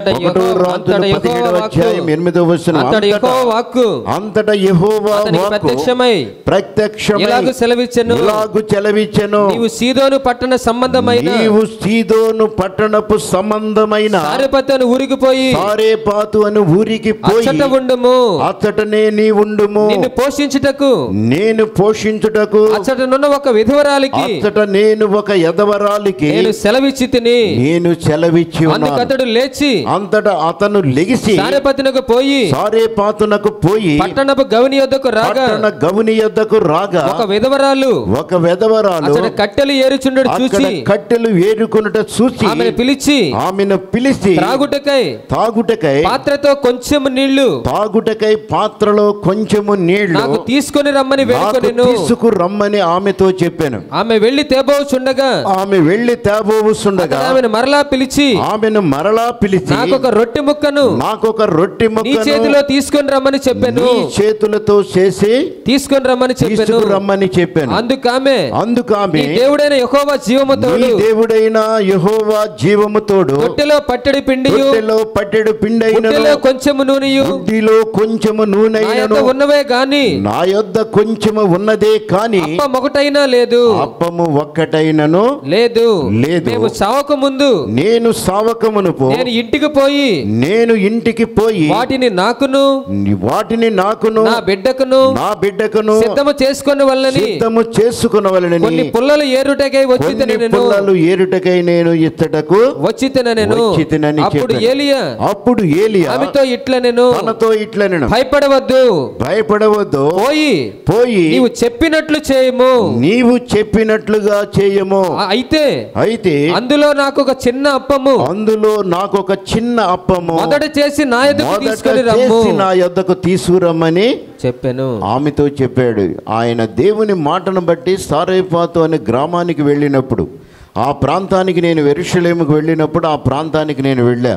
అంతటా ఒకటో యెహో- రాజుల అంతటా యెహోవా పదిహేడవ వాక్కు అధ్యాయం ఎనిమిదవ వచనం అంతటా అంతటా యెహోవా వాక్కు అంతటా యెహోవా అతనికి వాక్కు ప్రత్యక్షమై ప్రత్యక్షమై ఇలాగు సెలవిచ్చెను ఇలాగు చెలవిచ్చెను నీవు సీదోను పట్టణ సంబంధమైన నీవు సీదోను పట్టణపు సంబంధమైన సారెపతను ఊరికిపోయి సారేపాతు అని ఊరికి పోయి అచ్చట ఉండుము అచ్చటనే నీ ఉండుము నిన్ను పోషించుటకు నేను పోషించుటకు అచ్చటనున్న ఒక విధవరాలికి అచ్చట నేను ఒక ఎదవరాలికి నేను సెలవిచ్చి తిని నేను సెలవిచ్చి ఉన్నాను అందుకతడు లేచి అంతటా అతను లెగిసి సారెపతనకు పోయి సారేపాతునకు పోయి పట్టణపు గవిని యొద్దకు రాగా పట్టణ గవుని యొద్దకు రాగా ఒక విధవరాలు ఒక వెదవరాలు అచ్చట కట్టెలు ఏరుచుండడు అక్కడ చూచి కట్టెలు ఏరుకునుట చూసి ఆమెను పిలిచి ఆమెను పిలిచి త్రాగుటకై తాగుటకై పాత్రతో కొంచెం నీళ్లు తాగుటకై పాత్రలో కొంచెము నీళ్లు నాకు తీసుకొని రమ్మని నాకు వేడుకొనెను తీసుకు రమ్మని ఆమెతో చెప్పాను ఆమె వెళ్లి తేబోచుండగా ఆమె వెళ్లి తేబోవుస్తుండగా ఆమెను మరలా పిలిచి ఆమెను మరలా పిలిచి నాకు ఒక రొట్టె ముక్కను నాకొక రొట్టె నీ ముక్కను చేతిలో తీసుకొని రమ్మని చెప్పాను నీ చేతులతో చేసి తీసుకొని రమ్మని చెప్పాను తీసుకురమ్మని చెప్పాను అందుకామె అందుకు ఆమె నీ దేవుడైన యెహోవా జీవముతోడు నీ దేవుడైన యెహోవా జీవముతోడు రొట్టెలో పట్టడి పిండియు రొట్టెలో పట్టెడు పిండైనను రొట్టెలో కొంచెము నూనెయు బుడ్డిలో కొంచెము నా నూనెైనను యొద్ద ఉన్నవే గాని నా యొద్ద కొంచెము ఉన్నదే కాని అప్పం ఒకటైనా లేదు అప్పము ఒక్కటైనను లేదు లేదు. మేము చావక ముందు నేను సావకమును పో నేను ఇంటికి పోయి నేను ఇంటికి పోయి వాటిని నాకును వాటిని నాకును నా బిడ్డకును నా బిడ్డకును సిద్ధము చేసుకొని వల్లని సిద్ధము చేసుకునవలనని కొన్ని పుల్లలు ఏరుటకై వచ్చి కొన్ని నేను పుల్లలు ఏరుటకై నేను ఇత్తటకు వచ్చి నేను వచ్చితినని అప్పుడు చెప్పాను. ఏలియా అప్పుడు ఏలియా ఆమెతో ఇట్లా నేను తనతో ఇట్లా నేను భయపడవద్దు భయపడవద్దు పోయి పోయి నీవు చెప్పినట్లు చేయము నీవు చెప్పినట్లుగా చేయము ఆ, అయితే అయితే అందులో నాకు ఒక చిన్న అప్పము అందులో నాకు ఒక చిన్న అప్పము మొదట చేసి నా ఎదుగు మొదట తీసుకొని రమ్ము చేసి నా యొద్దకు తీసుకురమ్మని చెప్పాను ఆమెతో చెప్పాడు ఆయన దేవుని మాటను బట్టి సారైపాతు అనే గ్రామానికి వెళ్ళినప్పుడు ఆ ప్రాంతానికి నేను వెరుషలేముకు వెళ్ళినప్పుడు ఆ ప్రాంతానికి నేను వెళ్ళా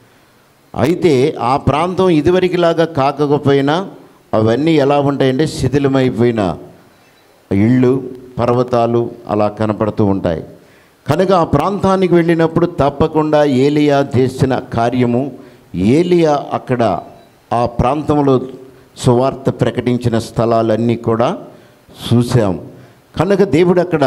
అయితే ఆ ప్రాంతం ఇదివరకులాగా కాకపోయినా అవన్నీ ఎలా ఉంటాయంటే శిథిలమైపోయిన ఇళ్ళు పర్వతాలు అలా కనపడుతూ ఉంటాయి కనుక ఆ ప్రాంతానికి వెళ్ళినప్పుడు తప్పకుండా ఏలియా చేసిన కార్యము ఏలియా అక్కడ ఆ ప్రాంతంలో సువార్త ప్రకటించిన స్థలాలన్నీ కూడా చూసాం కనుక దేవుడు అక్కడ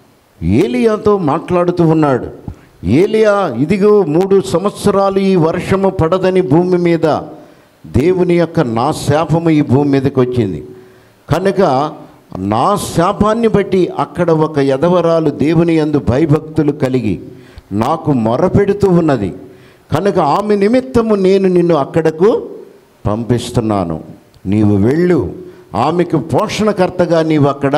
ఏలియాతో మాట్లాడుతూ ఉన్నాడు ఏలియా ఇదిగో మూడు సంవత్సరాలు ఈ వర్షము పడదని భూమి మీద దేవుని యొక్క నా శాపము ఈ భూమి మీదకి వచ్చింది కనుక నా శాపాన్ని బట్టి అక్కడ ఒక యదవరాలు దేవుని యందు భయభక్తులు కలిగి నాకు మొరపెడుతూ ఉన్నది కనుక ఆమె నిమిత్తము నేను నిన్ను అక్కడకు పంపిస్తున్నాను నీవు వెళ్ళు ఆమెకు పోషణకర్తగా నీవు అక్కడ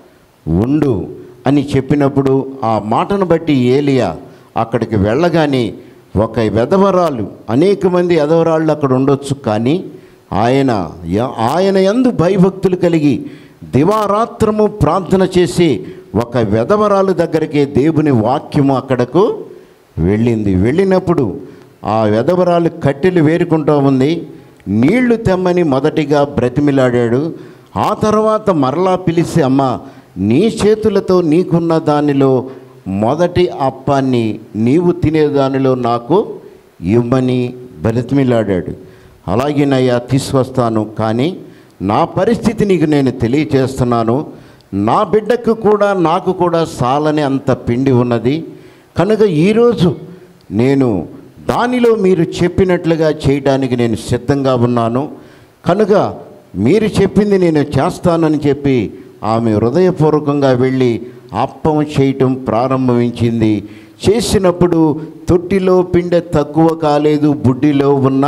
ఉండు అని చెప్పినప్పుడు ఆ మాటను బట్టి ఏలియా అక్కడికి వెళ్ళగానే ఒక వెధవరాలు అనేక మంది ఎదవరాళ్ళు అక్కడ ఉండొచ్చు కానీ ఆయన య- ఆయన యందు భయభక్తులు కలిగి దివారాత్రము ప్రార్థన చేసి ఒక వెధవరాలు దగ్గరికి దేవుని వాక్యము అక్కడకు వెళ్ళింది వెళ్ళినప్పుడు ఆ వెధవరాలు కట్టెలు వేరుకుంటూ ఉంది నీళ్లు తెమ్మని మొదటిగా బ్రతిమిలాడాడు ఆ తర్వాత మరలా పిలిచి అమ్మ నీ చేతులతో నీకున్న దానిలో మొదటి అప్పాన్ని నీవు తినే దానిలో నాకు ఇవ్వమని బ్రతిమిలాడాడు అలాగేనయ్యా తీసుకొస్తాను కానీ నా పరిస్థితి నీకు నేను తెలియచేస్తున్నాను నా బిడ్డకు కూడా నాకు కూడా సాలని అంత పిండి ఉన్నది కనుక ఈరోజు నేను దానిలో మీరు చెప్పినట్లుగా చేయడానికి నేను సిద్ధంగా ఉన్నాను కనుక మీరు చెప్పింది నేను చేస్తానని చెప్పి ఆమె హృదయపూర్వకంగా వెళ్ళి అప్పం చేయటం ప్రారంభించింది చేసినప్పుడు తొట్టిలో పిండె తక్కువ కాలేదు బుడ్డిలో ఉన్న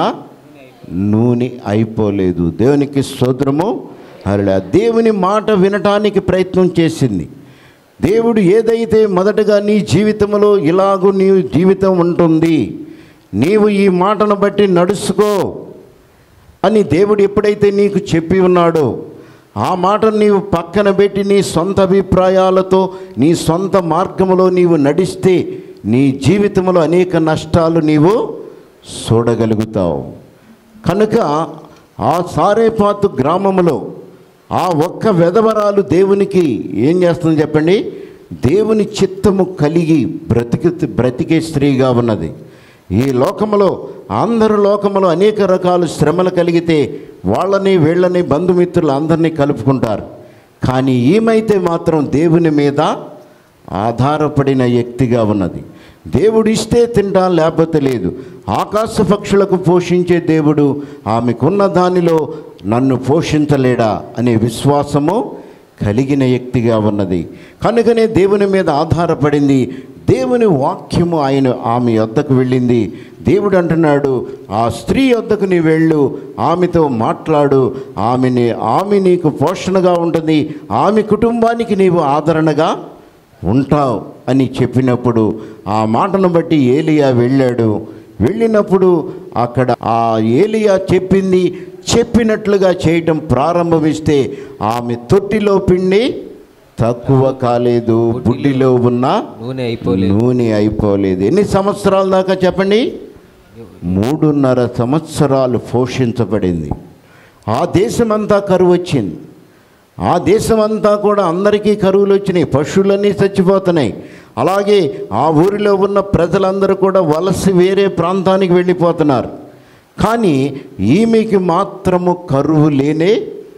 నూనె అయిపోలేదు దేవునికి స్తోత్రము అలా దేవుని మాట వినటానికి ప్రయత్నం చేసింది దేవుడు ఏదైతే మొదటగా నీ జీవితంలో ఇలాగూ నీ జీవితం ఉంటుంది నీవు ఈ మాటను బట్టి నడుచుకో అని దేవుడు ఎప్పుడైతే నీకు చెప్పి ఉన్నాడో ఆ మాటను నీవు పక్కన పెట్టి నీ సొంత అభిప్రాయాలతో నీ సొంత మార్గములో నీవు నడిస్తే నీ జీవితంలో అనేక నష్టాలు నీవు చూడగలుగుతావు కనుక ఆ సారేపాతు గ్రామములో ఆ ఒక్క వెధవరాలు దేవునికి ఏం చేస్తుంది చెప్పండి దేవుని చిత్తము కలిగి బ్రతికి బ్రతికే స్త్రీగా ఉన్నది ఈ లోకములో అందరు లోకములో అనేక రకాల శ్రమలు కలిగితే వాళ్ళని వీళ్ళని బంధుమిత్రులు అందరినీ కలుపుకుంటారు కానీ ఈమైతే మాత్రం దేవుని మీద ఆధారపడిన వ్యక్తిగా ఉన్నది దేవుడు ఇస్తే తింటా లేకపోతే లేదు ఆకాశ పక్షులకు పోషించే దేవుడు ఆమెకున్న దానిలో నన్ను పోషించలేడా అనే విశ్వాసము కలిగిన వ్యక్తిగా ఉన్నది కనుకనే దేవుని మీద ఆధారపడింది దేవుని వాక్యము ఆయన ఆమె వద్దకు వెళ్ళింది దేవుడు అంటున్నాడు ఆ స్త్రీ వద్దకు నీ వెళ్ళు ఆమెతో మాట్లాడు ఆమెని ఆమె నీకు పోషణగా ఉంటుంది ఆమె కుటుంబానికి నీవు ఆదరణగా ఉంటావు అని చెప్పినప్పుడు ఆ మాటను బట్టి ఏలియా వెళ్ళాడు వెళ్ళినప్పుడు అక్కడ ఆ ఏలియా చెప్పింది చెప్పినట్లుగా చేయటం ప్రారంభమిస్తే ఆమె తొట్టిలో పిండి తక్కువ కాలేదు బుడ్డిలో ఉన్న నూనె అయిపోలేదు నూనె అయిపోలేదు ఎన్ని సంవత్సరాల దాకా చెప్పండి మూడున్నర సంవత్సరాలు పోషించబడింది ఆ దేశమంతా కరువు వచ్చింది ఆ దేశమంతా కూడా అందరికీ కరువులు వచ్చినాయి పశువులన్నీ చచ్చిపోతున్నాయి అలాగే ఆ ఊరిలో ఉన్న ప్రజలందరూ కూడా వలస వేరే ప్రాంతానికి వెళ్ళిపోతున్నారు కానీ ఈమెకి మాత్రము కరువు లేనే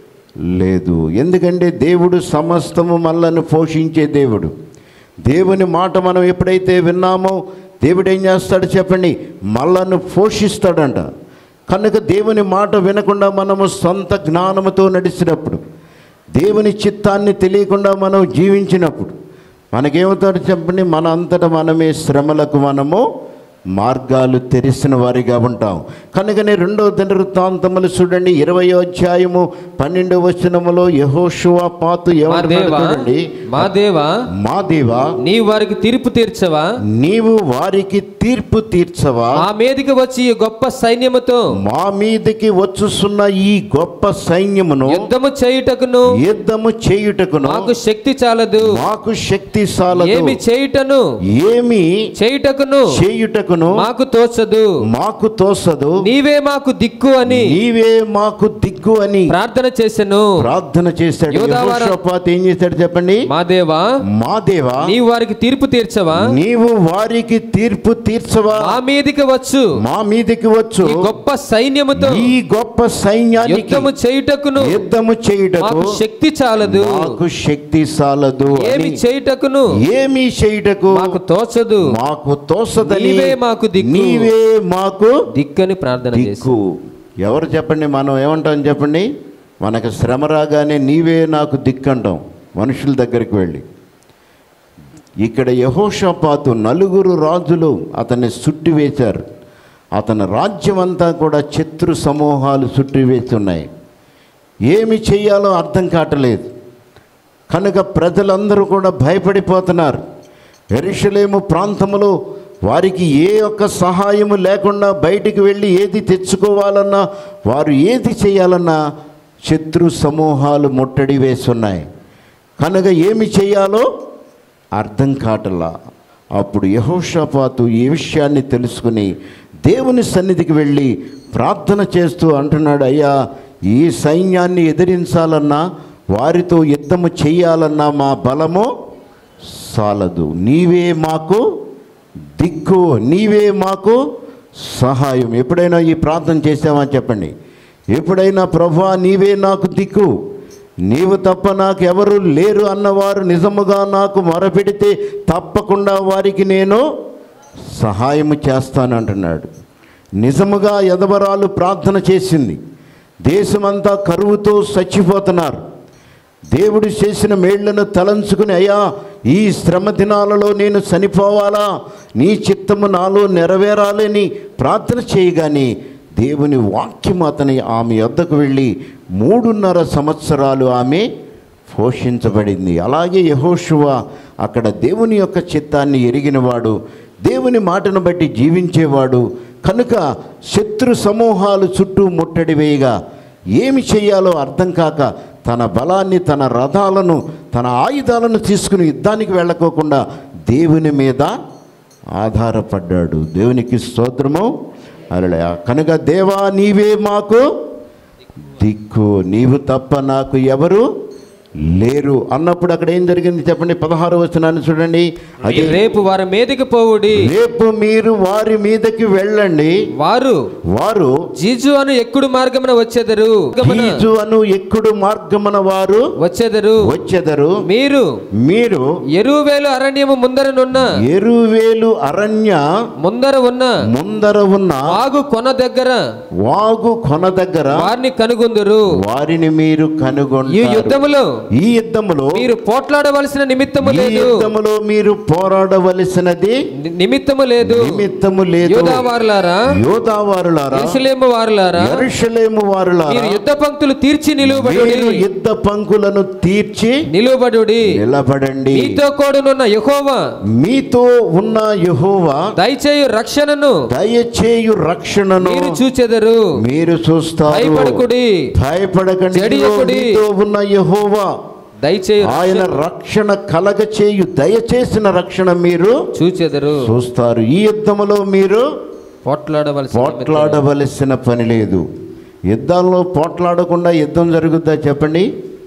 లేదు ఎందుకంటే దేవుడు సమస్తము మనలను పోషించే దేవుడు దేవుని మాట మనం ఎప్పుడైతే విన్నామో దేవుడు ఏం చేస్తాడు చెప్పండి మనలను పోషిస్తాడంట కనుక దేవుని మాట వినకుండా మనము సొంత జ్ఞానముతో నడిచినప్పుడు దేవుని చిత్తాన్ని తెలియకుండా మనం జీవించినప్పుడు మనకేమవుతాడు చెప్పండి మన అంతటా మనమే శ్రమలకు మనము మార్గాలు తెరిసిన వారిగా ఉంటాం కనుకనే రెండో దినవృత్తాంతములు చూడండి ఇరవయో అధ్యాయము పన్నెండో వచనములో యహోషువ పాతు మా ఎవరు దేవా చూడండి మా దేవా మా దేవా నీ వారికి తీర్పు తీర్చవా నీవు వారికి తీర్పు తీర్చవా మా మీదికి వచ్చి ఈ గొప్ప సైన్యముతో మా మీదకి వచ్చుస్తున్న ఈ గొప్ప సైన్యమును యుద్ధము చేయుటకును యుద్ధము చేయుటకును మాకు శక్తి చాలదు మాకు శక్తి సాలదు ఏమి చేయుటను ఏమి చేయుటకును చేయుటకును మాకు తోచదు మాకు తోసదు నీవే మాకు దిక్కు అని నీవే మాకు దిగ్గు అని ప్రార్థన చేసెను ప్రార్థన చేశాడు యోధావార- యెహోషాపాతు ఏం చేశాడు చెప్పండి మా దేవా మా దేవా నీవు వారికి తీర్పు తీర్చవా నీవు వారికి తీర్పు తీర్చవా మా మీదికి వచ్చు మా మీదకి వచ్చు ఈ గొప్ప సైన్యముతో ఈ గొప్ప సైన్యానికి యుద్ధము చేయుటకును యుద్ధము చేయుటకు మాకు శక్తి చాలదు మాకు శక్తి సాలదు ఏమి అని చేయుటకును ఏమి చేయుటకు మాకు తోచదు మాకు తోసదని నీవే మాకు దిక్కు. నీవే మాకు దిక్కని ప్రార్థన చేసి దిక్కు ఎవరు చెప్పండి మనం ఏమంటాం చెప్పండి మనకు శ్రమ రాగానే నీవే నాకు దిక్కు అంటాం మనుషుల దగ్గరికి వెళ్ళి ఇక్కడ యహోషపాతు నలుగురు రాజులు అతన్ని చుట్టివేశారు అతని రాజ్యం అంతా కూడా శత్రు సమూహాలు చుట్టివేసి ఉన్నాయి ఏమి చేయాలో అర్థం కావట్లేదు కనుక ప్రజలందరూ కూడా భయపడిపోతున్నారు ఎరుషలేము ప్రాంతములో వారికి ఏ ఒక్క సహాయము లేకుండా బయటికి వెళ్ళి ఏది తెచ్చుకోవాలన్నా వారు ఏది చేయాలన్నా శత్రు సమూహాలు ముట్టడి వేస్తున్నాయి కనుక ఏమి చేయాలో అర్థం కాటలా అప్పుడు యహోషపాతు ఈ విషయాన్ని తెలుసుకుని దేవుని సన్నిధికి వెళ్ళి ప్రార్థన చేస్తూ అంటున్నాడు అయ్యా ఈ సైన్యాన్ని ఎదిరించాలన్నా వారితో యుద్ధము చేయాలన్నా మా బలము సాలదు నీవే మాకు దిక్కు నీవే మాకు సహాయం ఎప్పుడైనా ఈ ప్రార్థన చేసామా చెప్పండి ఎప్పుడైనా ప్రభా నీవే నాకు దిక్కు నీవు తప్ప నాకు ఎవరు లేరు అన్నవారు నిజముగా నాకు మొరపెడితే తప్పకుండా వారికి నేను సహాయము చేస్తానంటున్నాడు నిజముగా ఎదవరాలు ప్రార్థన చేసింది దేశమంతా కరువుతో చచ్చిపోతున్నారు దేవుడు చేసిన మేళ్లను తలంచుకుని అయ్యా ఈ శ్రమ దినాలలో నేను చనిపోవాలా నీ చిత్తము నాలో నెరవేరాలని ప్రార్థన చేయగానే దేవుని వాక్యం అతని ఆమె వద్దకు వెళ్ళి మూడున్నర సంవత్సరాలు ఆమె పోషించబడింది అలాగే యహోషువ అక్కడ దేవుని యొక్క చిత్తాన్ని ఎరిగినవాడు దేవుని మాటను బట్టి జీవించేవాడు కనుక శత్రు సమూహాలు చుట్టూ ముట్టడి వేయగా ఏమి చేయాలో అర్థం కాక తన బలాన్ని తన రథాలను తన ఆయుధాలను తీసుకుని యుద్ధానికి వెళ్ళకోకుండా దేవుని మీద ఆధారపడ్డాడు దేవునికి స్తోత్రము అలా కనుక దేవా నీవే మాకు దిక్కు నీవు తప్ప నాకు ఎవరు లేరు అన్నప్పుడు అక్కడ ఏం జరిగింది చెప్పండి పదహారు వచనాన్ని చూడండి అది రేపు వారి మీదకి పోవుడి రేపు మీరు వారి మీదకి వెళ్ళండి వారు వారు జీజు అను ఎక్కుడు మార్గమున వచ్చెదరు మార్గమున కీజు అను ఎక్కుడు మార్గమున వారు వచ్చెదరు వచ్చెదరు మీరు మీరు ఎరువేలు అరణ్యము ముందరనున్న ఎరువేలు అరణ్య ముందర ఉన్న ముందర ఉన్న ఆగు కొన దగ్గర వాగు కొన దగ్గర వారిని కనుగొందురు వారిని మీరు ఈ కనుగొంటారు యుద్ధములో ఈ యుద్ధములో మీరు పోట్లాడవలసిన నిమిత్తము ఈ లేదు యుద్ధములో మీరు పోరాడవలసినది ని- నిమిత్తము లేదు నిమిత్తము లేదు యోధావారులారా యోధావారులారా ఎరుసలేము వారులారా యెరూషలేము మీరు వారులారా యుద్ధ పంక్తులు తీర్చి నిలువబడు మీరు యుద్ధ పంకులను తీర్చి నిలువబడుడి నిలబడండి మీతో కూడనున్న యెహోవా మీతో ఉన్న యెహోవా దయచేయు రక్షణను దయచేయు రక్షణను మీరు చూచెదరు మీరు చూస్తారు భయపడకుడి భయపడకండి ఇదిగో జడియకుడి. మీతో ఉన్న యెహోవా దయచేయు ఆయన రక్షణ కలగ చేయు దయచేసిన రక్షణ మీరు చూచెదరు చూస్తారు ఈ యుద్ధములో మీరు పోట్లాడవలసిన నిమిత్తము. పోట్లాడవలసిన పని లేదు యుద్ధాల్లో పోట్లాడకుండా యుద్ధం జరుగుద్దా చెప్పండి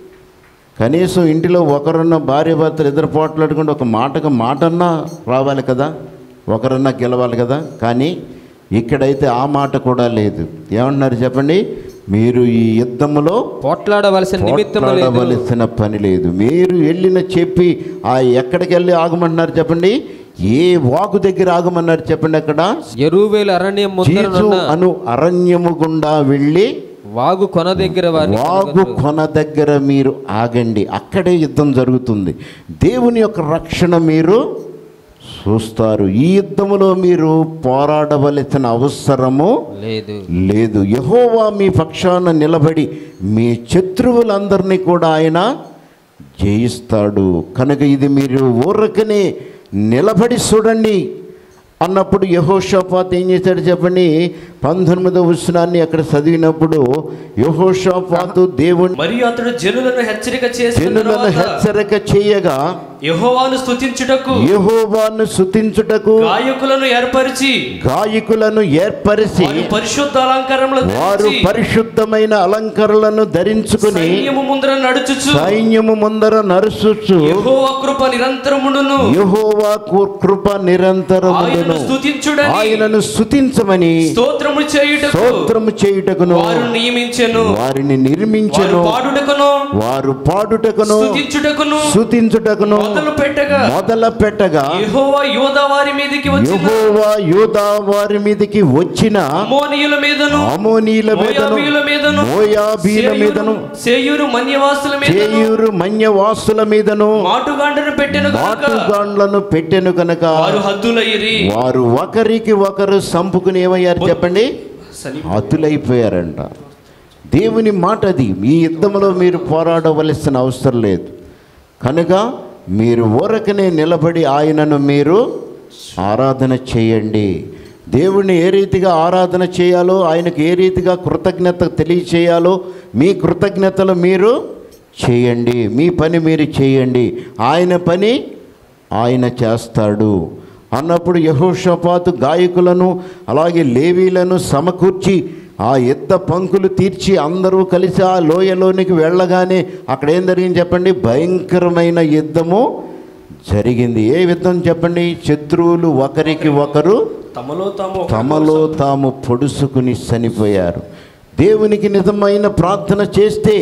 కనీసం ఇంటిలో ఒకరున్న భార్య భర్తలు ఇద్దరు పోట్లాడుకుంటే ఒక మాటకు మాటన్నా రావాలి కదా ఒకరన్నా గెలవాలి కదా కానీ ఇక్కడైతే ఆ మాట కూడా లేదు ఏమంటున్నారు చెప్పండి మీరు ఈ యుద్ధములో పోట్లాడవలసిన నిమిత్తము లేదు పోట్లాడవలసిన పని లేదు మీరు వెళ్ళిన చెప్పి ఆ ఎక్కడికి వెళ్ళి ఆగమంటున్నారు చెప్పండి ఏ వాగు దగ్గర ఆగమన్నారు చెప్పండి అక్కడ ఎరువేలు అరణ్యం చీచు ముందరనున్న అను అరణ్యము గుండా వెళ్ళి వాగు కొన దగ్గర వారిని వాగు కనుగొందురు. కొన దగ్గర మీరు ఆగండి అక్కడే యుద్ధం జరుగుతుంది దేవుని యొక్క రక్షణ మీరు చూస్తారు ఈ యుద్ధములో మీరు పోరాడవలసిన అవసరము లేదు లేదు యహోవా మీ పక్షాన నిలబడి మీ శత్రువులందరినీ కూడా ఆయన జయిస్తాడు కనుక ఇది మీరు ఊరకనే నిలబడి చూడండి అన్నప్పుడు యహోషాపాత్ ఏం చేశాడు చెప్పండి పంతొమ్మిదవ వచనాన్ని అక్కడ చదివినప్పుడు యహోషాపాతు దేవుని మరియు అతడు జనులను హెచ్చరిక చేసిన జనులను తరువాత హెచ్చరిక చేయగా యెహోవాను స్తుతించుటకు యహోవాను శుతించుటకు గాయకులను ఏర్పరిచి గాయకులను ఏర్పరిచి వారు పరిశుద్ధ అలంకారములు వారు ధరించి పరిశుద్ధమైన అలంకరణలను ధరించుకుని సైన్యము ముందర నడుచుచు సైన్యము ముందర నరుసుచు యెహోవా కృప నిరంతరముండును యహోవా కృప నిరంతరమును ఆయనను స్తుతించుడని ఆయనను స్తుతించమని స్తోత్రము చేయుటకు స్తోత్రము చేయుటకును వారు నియమించెను వారిని వారు నిర్మించెను పాడుటకును వారు పాడుటకును స్తుతించుటకును స్తుతించుటకును మొదలు పెట్టగా మొదల పెట్టగా యెహోవా యోధా వారి మీదకి వచ్చిన యహోవా యోధా వారి మీదకి వచ్చిన అమోనీయుల మీదను అమోనీల మీదను మోయాబీయుల మీదను మోయాబీల మీదను సేయూరు మన్యవాసుల మీదను చేయూరు మన్యవాసుల మీదను మాటుగాండను పెట్టెను కనుక మాటుగాండ్లను పెట్టెను కనుక వారు హద్దులయ్యిరి వారు ఒకరికి ఒకరు సంపుకుని ఏమయ్యారు చెప్పండి హతులైపోయారంట దేవుని మాట అది ఈ యుద్ధంలో మీరు పోరాడవలసిన అవసరం లేదు కనుక మీరు ఊరకనే నిలబడి ఆయనను మీరు ఆరాధన చేయండి దేవుణ్ణి ఏ రీతిగా ఆరాధన చేయాలో ఆయనకు ఏ రీతిగా కృతజ్ఞత తెలియచేయాలో మీ కృతజ్ఞతలు మీరు చేయండి మీ పని మీరు చేయండి ఆయన పని ఆయన చేస్తాడు అన్నప్పుడు యహోషపాతు గాయకులను అలాగే లేవీలను సమకూర్చి ఆ యుద్ధ పంకులు తీర్చి అందరూ కలిసి ఆ లోయలోనికి వెళ్ళగానే అక్కడ ఏం జరిగింది చెప్పండి భయంకరమైన యుద్ధము జరిగింది ఏ యుద్ధం చెప్పండి శత్రువులు ఒకరికి ఒకరు తమలో తాము ఒక- తమలో తాము పొడుసుకుని చనిపోయారు దేవునికి నిజమైన ప్రార్థన చేస్తే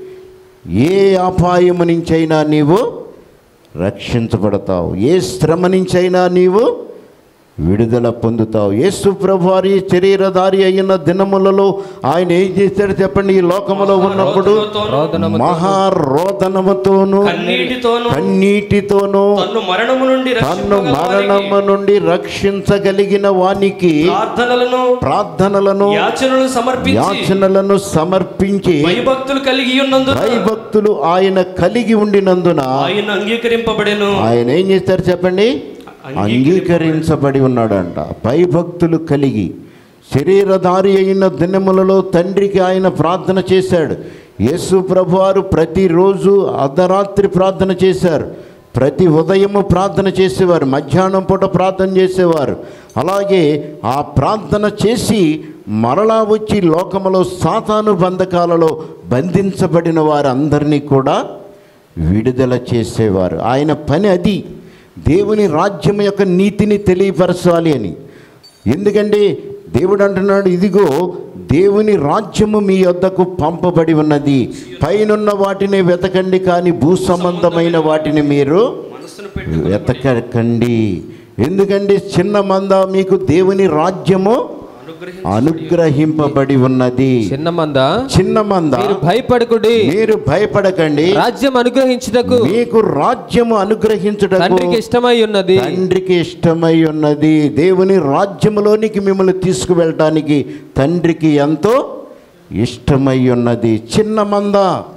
ఏ అపాయము నుంచైనా నీవు రక్షించబడతావు ఏ శ్రమ నుంచైనా నీవు విడుదల పొందుతావు యేసు ప్రభువారి శరీరధారి అయిన దినములలో ఆయన ఏం చేశాడు చెప్పండి ఈ లోకములో ఉన్నప్పుడు రోదనముతోనూ, మహారోదనముతోను కన్నీటితోనూ కన్నీటితోనూ తన్ను మరణము నుండి తన్ను రక్షింపగల మరణము వారికి నుండి రక్షించగలిగిన వానికి ప్రార్థనలను ప్రార్థనలను యాచనలు సమర్పించి యాచనలను సమర్పించి భయభక్తులు కలిగి ఉన్నందున భయభక్తులు ఆయన కలిగి ఉండినందున ఆయన అంగీకరింపబడెను ఆయన ఏం చేస్తారు చెప్పండి అంగీకరించబడి ఉన్నాడంట భయభక్తులు కలిగి శరీరధారి అయిన దినములలో తండ్రికి ఆయన ప్రార్థన చేశాడు యేసు ప్రభువారు ప్రతిరోజు అర్ధరాత్రి ప్రార్థన చేశారు ప్రతి ఉదయము ప్రార్థన చేసేవారు మధ్యాహ్నం పూట ప్రార్థన చేసేవారు అలాగే ఆ ప్రార్థన చేసి మరలా వచ్చి లోకములో సాతాను బంధకాలలో బంధించబడిన వారందరినీ కూడా విడుదల చేసేవారు ఆయన పని అది దేవుని రాజ్యం యొక్క నీతిని తెలియపరచాలి అని ఎందుకంటే దేవుడు అంటున్నాడు ఇదిగో దేవుని రాజ్యము మీ వద్దకు పంపబడి ఉన్నది పైనున్న వాటిని వెతకండి కానీ భూ సంబంధమైన వాటిని మీరు మనస్సును పెట్టి వెతకండి ఎందుకంటే చిన్న మంద మీకు దేవుని రాజ్యము అనుగ్రహి అనుగ్రహింపబడి ఉన్నది చిన్న మంద చిన్న మంద మీరు భయపడకుడి మీరు భయపడకండి రాజ్యం అనుగ్రహించుటకు మీకు రాజ్యము అనుగ్రహించుటకు తండ్రికి ఇష్టమై ఉన్నది తండ్రికి ఇష్టమై ఉన్నది దేవుని రాజ్యములోనికి మిమ్మల్ని తీసుకువెళ్ళటానికి తండ్రికి ఎంతో ఇష్టమై ఉన్నది చిన్న మంద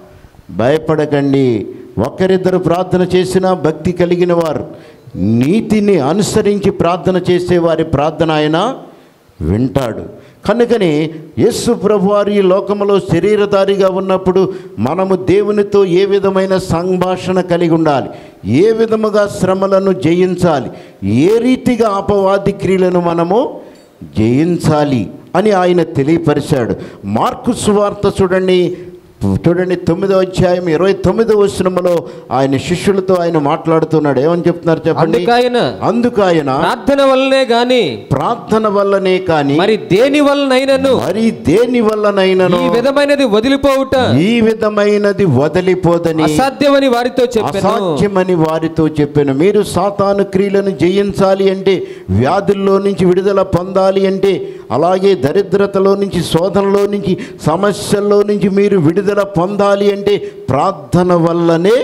భయపడకండి ఒకరిద్దరు ప్రార్థన చేసినా భక్తి కలిగిన వారు నీతిని అనుసరించి ప్రార్థన చేసే వారి ప్రార్థన ఆయన వింటాడు కనుకని యేసు ప్రభువారు ఈ లోకములో శరీరధారిగా ఉన్నప్పుడు మనము దేవునితో ఏ విధమైన సంభాషణ కలిగి ఉండాలి ఏ విధముగా శ్రమలను జయించాలి ఏ రీతిగా అపవాది క్రియలను మనము జయించాలి అని ఆయన తెలియపరిచాడు మార్కు సువార్త చూడండి చూడండి తొమ్మిదో అధ్యాయం ఇరవై తొమ్మిదో వచనములో ఆయన శిష్యులతో ఆయన మాట్లాడుతున్నాడు ఏమని చెప్తున్నారు చెప్పండి అందుకాయన అందుకు ఆయన ప్రార్థన వల్లనే గాని ప్రార్థన వల్లనే కానీ మరి దేని వలనైనను మరి దేని వల్లనైనను ఈ విధమైనది వదిలిపోవుట ఈ విధమైనది వదిలిపోదని అసాధ్యమని వారితో చెప్పాను అసాధ్యమని వారితో చెప్పాను మీరు సాతాను క్రియలను జయించాలి అంటే వ్యాధుల్లో నుంచి విడుదల పొందాలి అంటే అలాగే దరిద్రతలో నుంచి శోధనలో నుంచి సమస్యల్లో నుంచి మీరు విడుదల పొందాలి అంటే ప్రార్థన వల్లనే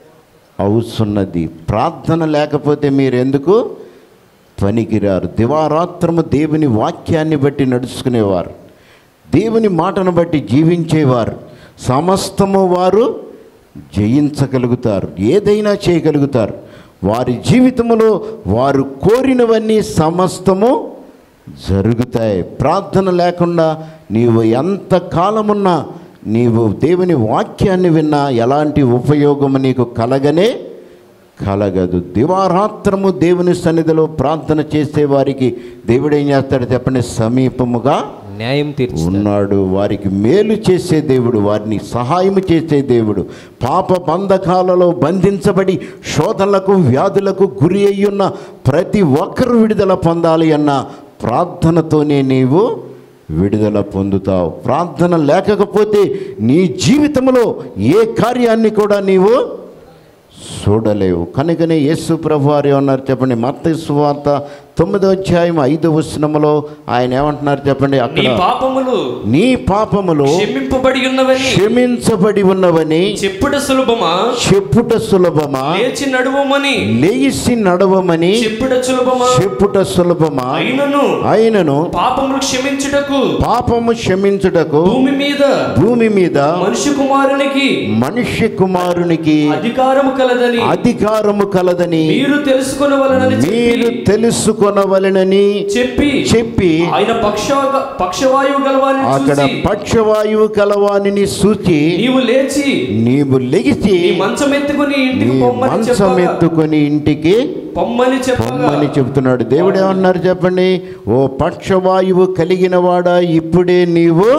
అవుతున్నది ప్రార్థన లేకపోతే మీరు ఎందుకు పనికిరారు దివారాత్రము దేవుని వాక్యాన్ని బట్టి నడుచుకునేవారు దేవుని మాటను బట్టి జీవించేవారు సమస్తము వారు జయించగలుగుతారు ఏదైనా చేయగలుగుతారు వారి జీవితంలో వారు కోరినవన్నీ సమస్తము జరుగుతాయి ప్రార్థన లేకుండా నీవు ఎంత కాలమున్నా నీవు దేవుని వాక్యాన్ని విన్నా ఎలాంటి ఉపయోగము నీకు కలగనే కలగదు దివారాత్రము దేవుని సన్నిధిలో ప్రార్థన చేసే వారికి దేవుడు ఏం చేస్తాడు చెప్పండి సమీపముగా న్యాయం తీర్చు ఉన్నాడు వారికి మేలు చేసే దేవుడు వారిని సహాయం చేసే దేవుడు పాప బంధకాలలో బంధించబడి శోధనలకు వ్యాధులకు గురి అయ్యున్న ప్రతి ఒక్కరు విడుదల పొందాలి అన్న ప్రార్థనతోనే నీవు విడుదల పొందుతావు ప్రార్థన లేకపోతే నీ జీవితంలో ఏ కార్యాన్ని కూడా నీవు చూడలేవు కనుకనే యేసు ప్రభు వారు ఏమన్నారు చెప్పండి మత్త సువార్త తొమ్మిదో అధ్యాయం ఐదో వచనములో ఆయన ఏమంటున్నారు చెప్పండి నీ అక్కడ పాపములు నీ పాపములు క్షమింపబడి ఉన్నవని క్షమించబడి ఉన్నవని చెప్పుట సులభమా చెప్పుట సులభమా లేచి నడువమని లేచి నడవమని చెప్పుట సులభమా చెప్పుట సులభమా అయినను అయినను పాపములు క్షమించుటకు పాపము క్షమించుటకు భూమి మీద భూమి మీద మనుష్య కుమారునికి మనిషి కుమారునికి అధికారము కలదని అధికారము కలదని మీరు తెలుసుకొనవలనని మీరు చెప్పి తెలుసుకొనవలెనని చెప్పి చెప్పి ఆయన పక్ష పక్షవాయువు గలవాని అక్కడ చూసి పక్షవాయువు కలవానిని సూచి నీవు లేచి నీవు లెగిసి నీ మంచం ఎత్తుకుని నీ ఇంటికి పొమ్మని మంచం చెప్పగా ఎత్తుకొని ఇంటికి పొమ్మని చెప్పగా పొమ్మని చెప్తున్నాడు దేవుడు ఏమన్నారు చెప్పండి ఓ పక్షవాయువు కలిగిన వాడా ఇప్పుడే నీవు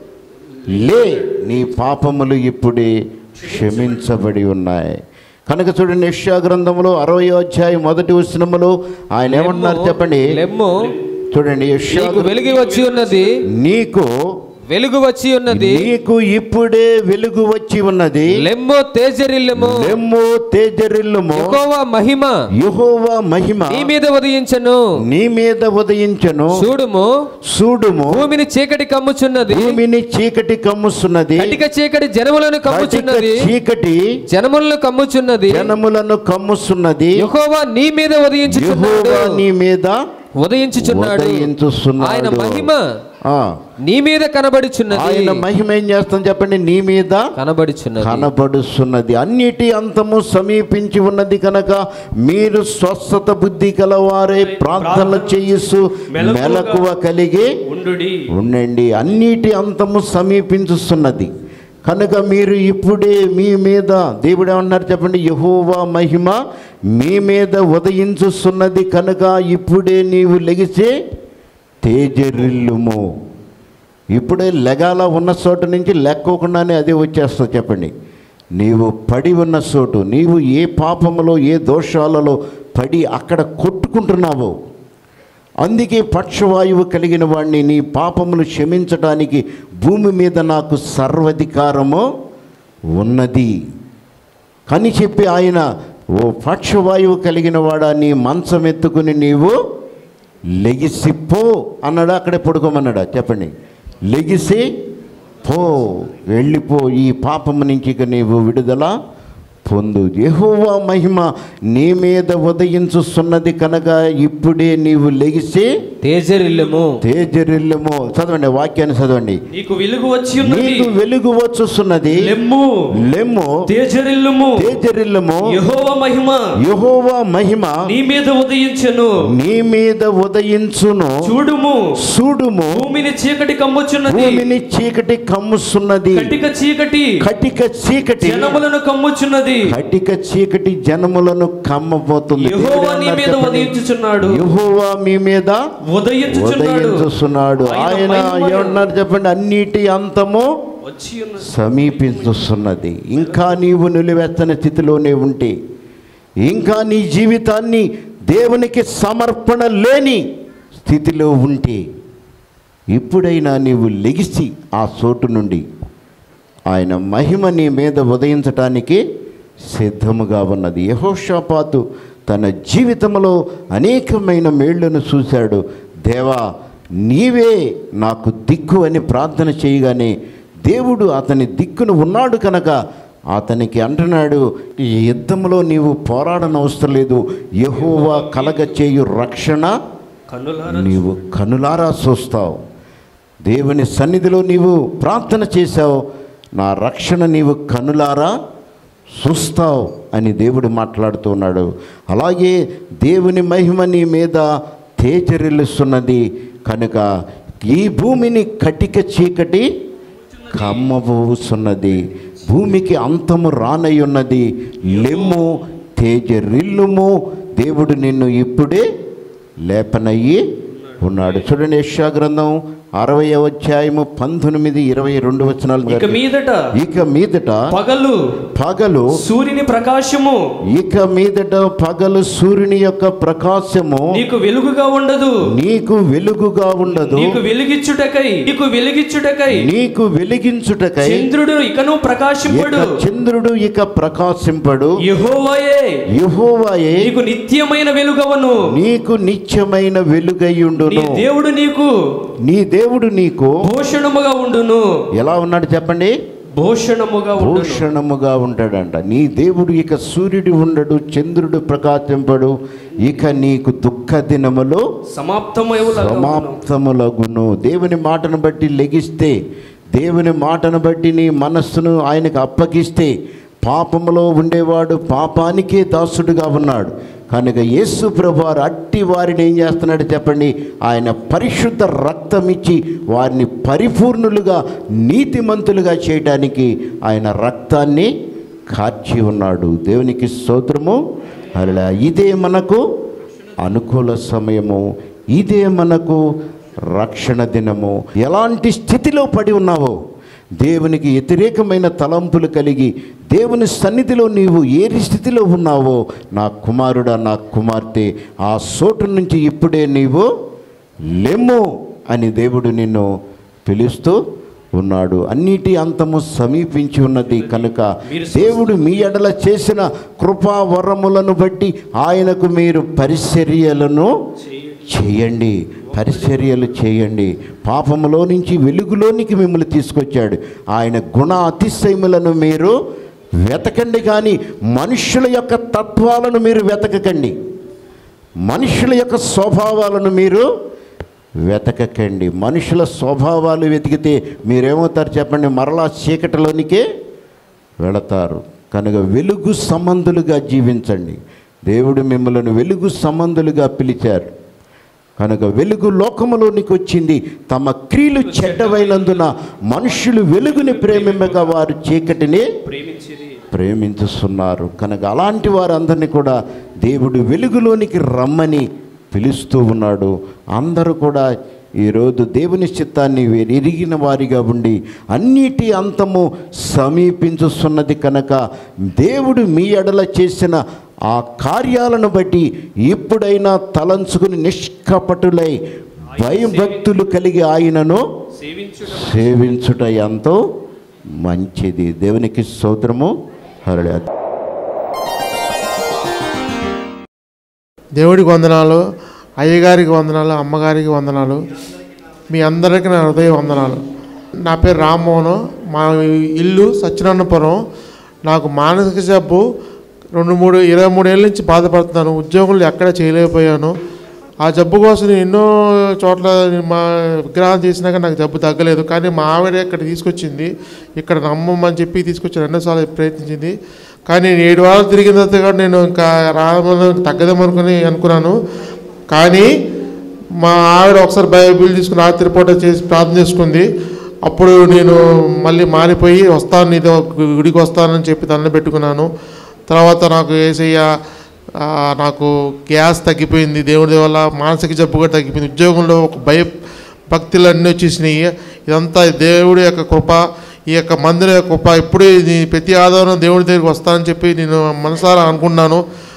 లే నీ పాపములు ఇప్పుడే క్షమించబడి ఉన్నాయి కనుక చూడండి యెషయా గ్రంథములో అరవై అధ్యాయం మొదటి వచనములో ఆయన ఏమంటున్నారు చెప్పండి లెమ్ము చూడండి యెషయా నీకు వెలుగు వచ్చి ఉన్నది నీకు వెలుగు వచ్చి ఉన్నది నీకు ఇప్పుడే వెలుగు వచ్చి ఉన్నది లెమ్ము తేజరిల్లెము లెమ్ము తేజరిల్లుము యెహోవా మహిమ యెహోవా మహిమ నీ మీద ఉదయించను నీ మీద ఉదయించను చూడుము చూడుము భూమిని చీకటి కమ్ముచున్నది భూమిని చీకటి కమ్ముస్తున్నది కటిక చీకటి జనములను కటిక కమ్ముచున్నది చీకటి జనములను కమ్ముచున్నది జనములను కమ్ముస్తున్నది యెహోవా నీ మీద ఉదయించుచున్నాడు యెహోవా నీ మీద ఉదయించుచున్నాడు ఉదయించుచున్నాడు. ఆయన మహిమ ఆ, నీ మీద కనబడుచున్నది ఆయన మహిమ ఏం చేస్తాం చెప్పండి నీ మీద కనబడుచున్నది కనబడుస్తున్నది అన్నిటి అంతము సమీపించి ఉన్నది కనుక మీరు స్వస్థత బుద్ధి గలవారే ప్రార్థన చేయిస్తూ మెలకువ కలిగి ఉండుడి ఉండండి అన్నిటి అంతము సమీపించుస్తున్నది కనుక మీరు ఇప్పుడే మీ మీద దేవుడు ఏమన్నారు చెప్పండి యహోవా మహిమ మీ మీద ఉదయించుస్తున్నది కనుక ఇప్పుడే నీవు లెగిసి తేజరిల్లుము ఇప్పుడే లెగాల ఉన్న చోట నుంచి లెక్కోకుండానే అదే వచ్చేస్తుంది చెప్పండి నీవు పడి ఉన్న చోటు నీవు ఏ పాపములో ఏ దోషాలలో పడి అక్కడ కొట్టుకుంటున్నావో అందుకే పక్షవాయువు కలిగిన వాడిని నీ పాపములు క్షమించడానికి భూమి మీద నాకు సర్వధికారము ఉన్నది అని చెప్పి ఆయన ఓ పక్షవాయువు కలిగిన వాడా నీ మంచం ఎత్తుకుని నీవు లెగిసి పో అన్నాడా అక్కడే పడుకోమన్నాడా చెప్పండి లెగిసి పో వెళ్ళిపో ఈ పాపము నుంచి ఇక నీవు విడుదల పొందు యెహోవా మహిమ నీ మీద ఉదయించుస్తున్నది కనుక ఇప్పుడే నీవు లెగిసి తేజరిల్లము తేజరిల్లము చదవండి వాక్యాన్ని చదవండి నీకు వెలుగు వచ్చి ఉన్నది నీకు వెలుగు వచ్చుస్తున్నది లెమ్ము లెమ్ము తేజరిల్లుము తేజరిల్లము యెహోవా మహిమ యెహోవా మహిమ నీ మీద ఉదయించెను నీ మీద ఉదయించును చూడుము చూడుము భూమిని చీకటి కమ్ముచున్నది భూమిని చీకటి కమ్ముస్తున్నది కటిక చీకటి కటిక చీకటి జనములను కమ్ముచున్నది కటిక చీకటి జనములను కమ్మబోతుంది యెహోవా నీ మీద చెప్పండి. ఉదయించుచున్నాడు యెహోవా మీ మీద ఉదయించుచున్నాడు ఉదయించుస్తున్నాడు ఆయన మహిమ ఏమన్నారు చెప్పండి అన్నిటి అంతము వచ్చి ఉన్నది సమీపిస్తున్నది ఇంకా నీవు నిలువెత్తని స్థితిలోనే ఉంటే ఇంకా నీ జీవితాన్ని దేవునికి సమర్పణ లేని స్థితిలో ఉంటే ఇప్పుడైనా నీవు లెగిసి ఆ చోటు నుండి ఆయన మహిమ నీ మీద ఉదయించటానికి సిద్ధముగా ఉన్నది యహోషాపాతు తన జీవితంలో అనేకమైన మేళ్లను చూశాడు దేవా నీవే నాకు దిక్కు అని ప్రార్థన చేయగానే దేవుడు అతని దిక్కును ఉన్నాడు కనుక అతనికి అంటున్నాడు ఈ యుద్ధంలో నీవు పోరాడనవసరం లేదు యహోవా కలగ చేయు రక్షణ కన్నులారా నీవు కనులారా చూస్తావు దేవుని సన్నిధిలో నీవు ప్రార్థన చేశావు నా రక్షణ నీవు కనులారా చూస్తావు అని దేవుడు మాట్లాడుతూ ఉన్నాడు అలాగే దేవుని మహిమ నీ మీద తేజరిల్లుస్తున్నది కనుక ఈ భూమిని కటిక చీకటి కమ్మబోసున్నది భూమికి అంతము రానయ్యున్నది లెమ్ము తేజరిల్లుము దేవుడు నిన్ను ఇప్పుడే లేపనయ్యి ఉన్నాడు చూడండి యెషయా గ్రంథం అరవై అధ్యాయము పంతొమ్మిది ఇరవై రెండు వచనాలు ఇక మీదట ఇక మీదట పగలు పగలు సూర్యుని ప్రకాశము ఇక మీదట పగలు సూర్యుని యొక్క ప్రకాశము నీకు వెలుగుగా ఉండదు నీకు వెలుగుగా ఉండదు నీకు వెలిగిచ్చుటకై నీకు వెలిగిచ్చుటకై నీకు వెలిగించుటకై చంద్రుడు ఇకను ప్రకాశింపడు ఇక చంద్రుడు ఇక ప్రకాశింపడు యెహోవాయే యెహోవాయే నీకు నిత్యమైన వెలుగవను నీకు నిత్యమైన వెలుగయ్యుండును నీ దేవుడు నీకు నీ దేవుడు నీకు భూషణముగా ఉండును ఎలా ఉన్నాడు చెప్పండి భూషణముగా ఉండును భూషణముగా ఉంటాడంట నీ దేవుడు ఇక సూర్యుడు ఉండడు చంద్రుడు ప్రకాశింపడు ఇక నీకు దుఃఖ దినములో సమాప్తమయులగును సమాప్తములగును దేవుని మాటను బట్టి లెగిస్తే దేవుని మాటను బట్టి నీ మనస్సును ఆయనకు అప్పగిస్తే పాపములో ఉండేవాడు పాపానికే దాసుడుగా ఉన్నాడు కనుక యేసు ప్రభువారు అట్టి వారిని ఏం చేస్తున్నాడు చెప్పండి ఆయన పరిశుద్ధ రక్తం ఇచ్చి వారిని పరిపూర్ణులుగా నీతిమంతులుగా చేయడానికి ఆయన రక్తాన్ని కార్చి ఉన్నాడు దేవునికి స్తోత్రము అలా ఇదే మనకు అనుకూల సమయము ఇదే మనకు రక్షణ దినము ఎలాంటి స్థితిలో పడి ఉన్నావో దేవునికి వ్యతిరేకమైన తలంపులు కలిగి దేవుని సన్నిధిలో నీవు ఏ స్థితిలో ఉన్నావో నా కుమారుడా నా కుమార్తె ఆ చోటు నుంచి ఇప్పుడే నీవు లెమ్ము అని దేవుడు నిన్ను పిలుస్తూ ఉన్నాడు అన్నిటి అంతము సమీపించి ఉన్నది కనుక దేవుడు మీ ఎడల చేసిన కృపా వరములను బట్టి ఆయనకు మీరు పరిచర్యలను చేయండి పరిచర్యలు చేయండి పాపములో నుంచి వెలుగులోనికి మిమ్మల్ని తీసుకొచ్చాడు ఆయన గుణ అతిశయములను మీరు వెతకండి కానీ మనుషుల యొక్క తత్వాలను మీరు వెతకకండి మనుషుల యొక్క స్వభావాలను మీరు వెతకకండి మనుషుల స్వభావాలు వెతికితే మీరేమవుతారు చెప్పండి మరలా చీకటిలోనికే వెళతారు కనుక వెలుగు సంబంధులుగా జీవించండి దేవుడు మిమ్మల్ని వెలుగు సంబంధులుగా పిలిచారు కనుక వెలుగు లోకములోనికి వచ్చింది తమ క్రియలు చెడ్డవైనందున మనుషులు వెలుగుని ప్రేమింపగా వారు చీకటిని ప్రేమించిరి ప్రేమించుస్తున్నారు కనుక అలాంటి వారందరినీ కూడా దేవుడు వెలుగులోనికి రమ్మని పిలుస్తూ ఉన్నాడు అందరూ కూడా ఈరోజు దేవుని చిత్తాన్ని వీరు ఎరిగిన వారిగా ఉండి అన్నిటి అంతము సమీపించుస్తున్నది కనుక దేవుడు మీ ఎడల చేసిన ఆ కార్యాలను బట్టి ఇప్పుడైనా తలంచుకుని నిష్కపటులై భయం భక్తులు కలిగి ఆయనను సేవించుట సేవించుట ఎంతో మంచిది దేవునికి స్తోత్రము హరళ దేవుడికి వందనాలు అయ్యగారికి వందనాలు అమ్మగారికి వందనాలు మీ అందరికీ నా హృదయ వందనాలు నా పేరు రామ్మోహన్ మా ఇల్లు సత్యనారాయణపురం నాకు మానసిక జబ్బు రెండు మూడు ఇరవై మూడేళ్ళ నుంచి బాధపడుతున్నాను ఉద్యోగులు ఎక్కడ చేయలేకపోయాను ఆ జబ్బు కోసం నేను ఎన్నో చోట్ల మా విగ్రహాలు తీసినాక నాకు జబ్బు తగ్గలేదు కానీ మా ఆవిడ ఇక్కడ తీసుకొచ్చింది ఇక్కడ నమ్మమని చెప్పి తీసుకొచ్చి రెండోసార్లు ప్రయత్నించింది కానీ నేను ఏడు వారాలు తిరిగిన తర్వాత కూడా నేను ఇంకా రామని తగ్గదేమనుకుని అనుకున్నాను కానీ మా ఆవిడ ఒకసారి బైబిల్ తీసుకుని రాత్రి పూట చేసి ప్రార్థన చేసుకుంది అప్పుడు నేను మళ్ళీ మారిపోయి వస్తాను నీతో గుడికి వస్తానని చెప్పి దండం పెట్టుకున్నాను తర్వాత నాకు ఏసయ్య ఆ, నాకు గ్యాస్ తగ్గిపోయింది దేవుడి వల్ల మానసిక జబ్బు కూడా తగ్గిపోయింది ఉద్యోగంలో ఒక భయ భక్తులు అన్నీ వచ్చేసినాయి ఇదంతా దేవుడి యొక్క కృప ఈ యొక్క మందిర యొక్క కృప ఇప్పుడే ఇది ప్రతి ఆదివారం దేవుడి దగ్గరికి వస్తానని చెప్పి నేను మనసారా అనుకున్నాను